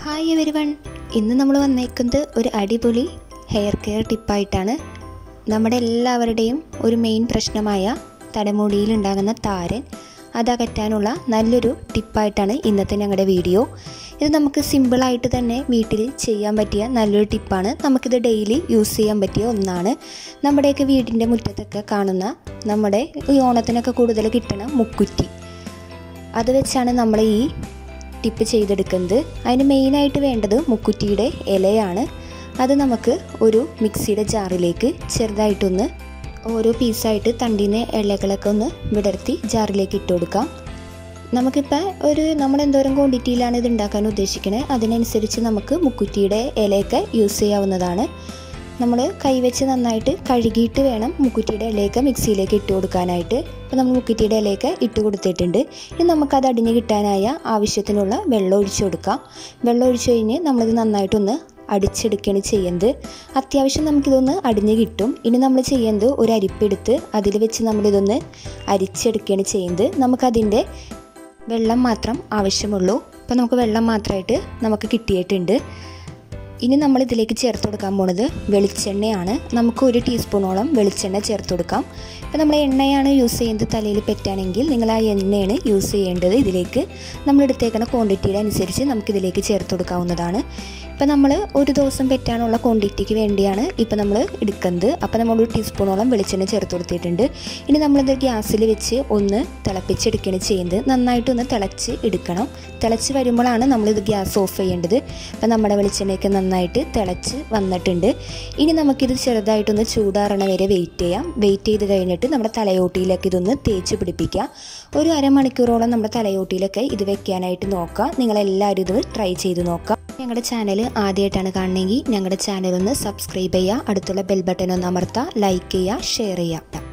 hi every one ഇന്ന് നമ്മൾ വന്നേക്കുന്നത് ഒരു അടിപൊളി ഹെയർ കെയർ ടിപ്പായിട്ടാണ് നമ്മുടെ എല്ലാവരുടെയും ഒരു മെയിൻ പ്രശ്നമായ തലമുടിയിൽ ഉണ്ടാകുന്ന താരൻ അതകറ്റാനുള്ള നല്ലൊരു ടിപ്പായിട്ടാണ് ഇന്നത്തെ ഞങ്ങളുടെ വീഡിയോ ഇത് നമുക്ക് സിമ്പിളായിട്ട് തന്നെ വീട്ടിൽ ചെയ്യാൻ പറ്റിയ നല്ലൊരു ടിപ്പാണ് നമുക്കിത് ഡെയിലി യൂസ് ചെയ്യാൻ പറ്റിയ ഒന്നാണ് നമ്മുടെയൊക്കെ വീടിൻ്റെ മുറ്റത്തൊക്കെ കാണുന്ന നമ്മുടെ ഈ ഓണത്തിനൊക്കെ കൂടുതൽ കിട്ടണ മുക്കുറ്റി അത് വെച്ചാണ് നമ്മൾ ഈ ടിപ്പ് ചെയ്തെടുക്കുന്നത് അതിന് മെയിനായിട്ട് വേണ്ടത് മുക്കുറ്റിയുടെ ഇലയാണ് അത് നമുക്ക് ഒരു മിക്സിയുടെ ജാറിലേക്ക് ചെറുതായിട്ടൊന്ന് ഓരോ പീസായിട്ട് തണ്ടിന് ഇലകളൊക്കെ ഒന്ന് വിടർത്തി ജാറിലേക്ക് ഇട്ട് കൊടുക്കാം നമുക്കിപ്പോൾ ഒരു നമ്മൾ എന്തോരം ക്വാണ്ടിറ്റിയിലാണ് ഇത് ഉണ്ടാക്കാൻ ഉദ്ദേശിക്കുന്നത് അതിനനുസരിച്ച് നമുക്ക് മുക്കുറ്റിയുടെ ഇലയൊക്കെ യൂസ് ചെയ്യാവുന്നതാണ് നമ്മൾ കൈവച്ച് നന്നായിട്ട് കഴുകിയിട്ട് വേണം മുക്കുറ്റിയുടെ ഇലയൊക്കെ മിക്സിയിലേക്ക് ഇട്ട് കൊടുക്കാനായിട്ട് അപ്പോൾ നമ്മൾ മുക്കുറ്റിയുടെ ഇലയൊക്കെ ഇട്ട് കൊടുത്തിട്ടുണ്ട് ഇനി നമുക്കത് അടിഞ്ഞ് കിട്ടാനായ ആവശ്യത്തിനുള്ള വെള്ളം ഒഴിച്ചു കൊടുക്കാം വെള്ളം ഒഴിച്ചു കഴിഞ്ഞ് നമ്മളിത് നന്നായിട്ടൊന്ന് അടിച്ചെടുക്കുകയാണ് ചെയ്യുന്നത് അത്യാവശ്യം നമുക്കിതൊന്ന് അടിഞ്ഞ് കിട്ടും ഇനി നമ്മൾ ചെയ്യുന്നത് ഒരു അരിപ്പെടുത്ത് അതിൽ വെച്ച് നമ്മളിതൊന്ന് അരിച്ചെടുക്കുകയാണ് ചെയ്യുന്നത് നമുക്കതിൻ്റെ വെള്ളം മാത്രം ആവശ്യമുള്ളൂ അപ്പോൾ നമുക്ക് വെള്ളം മാത്രമായിട്ട് നമുക്ക് കിട്ടിയിട്ടുണ്ട് ഇനി നമ്മൾ ഇതിലേക്ക് ചേർത്ത് കൊടുക്കാൻ പോണത് വെളിച്ചെണ്ണയാണ് നമുക്ക് ഒരു ടീസ്പൂണോളം വെളിച്ചെണ്ണ ചേർത്ത് കൊടുക്കാം ഇപ്പോൾ നമ്മൾ എണ്ണയാണ് യൂസ് ചെയ്യുന്നത് തലയിൽ പറ്റുകയാണെങ്കിൽ നിങ്ങൾ ആ എണ്ണയാണ് യൂസ് ചെയ്യേണ്ടത് ഇതിലേക്ക് നമ്മൾ എടുത്തേക്കുന്ന ക്വാണ്ടിറ്റിയുടെ അനുസരിച്ച് നമുക്കിതിലേക്ക് ചേർത്ത് കൊടുക്കാവുന്നതാണ് ഇപ്പോൾ നമ്മൾ ഒരു ദിവസം പെറ്റാനുള്ള ക്വാണ്ടിറ്റിക്ക് വേണ്ടിയാണ് ഇപ്പോൾ നമ്മൾ എടുക്കുന്നത് അപ്പോൾ നമ്മൾ ഒരു ടീസ്പൂണോളം വെളിച്ചെണ്ണ ചേർത്ത് കൊടുത്തിട്ടുണ്ട് ഇനി നമ്മളിത് ഗ്യാസിൽ വെച്ച് ഒന്ന് തിളപ്പിച്ചെടുക്കുകയാണ് ചെയ്യുന്നത് നന്നായിട്ടൊന്ന് തിളച്ച് എടുക്കണം തിളച്ച് വരുമ്പോഴാണ് നമ്മളിത് ഗ്യാസ് ഓഫ് ചെയ്യേണ്ടത് അപ്പോൾ നമ്മുടെ വെളിച്ചെണ്ണയൊക്കെ നന്നായിട്ട് തിളച്ച് വന്നിട്ടുണ്ട് ഇനി നമുക്കിത് ചെറുതായിട്ടൊന്ന് ചൂടാറണ വരെ വെയിറ്റ് ചെയ്യാം വെയിറ്റ് ചെയ്ത് കഴിഞ്ഞിട്ട് നമ്മുടെ തലയോട്ടിയിലൊക്കെ ഇതൊന്ന് തേച്ച് പിടിപ്പിക്കുക ഒരു അരമണിക്കൂറോളം നമ്മുടെ തലയോട്ടിയിലൊക്കെ ഇത് വെക്കാനായിട്ട് നോക്കുക നിങ്ങളെല്ലാവരും ഇത് ട്രൈ ചെയ്ത് നോക്കുക ഞങ്ങളുടെ ചാനൽ ആദ്യമായിട്ടാണ് കാണണമെങ്കിൽ ഞങ്ങളുടെ ചാനൽ ഒന്ന് സബ്സ്ക്രൈബ് ചെയ്യുക അടുത്തുള്ള ബെൽ ബട്ടൺ ഒന്ന് അമർത്തുക ലൈക്ക് ചെയ്യുക ഷെയർ ചെയ്യുക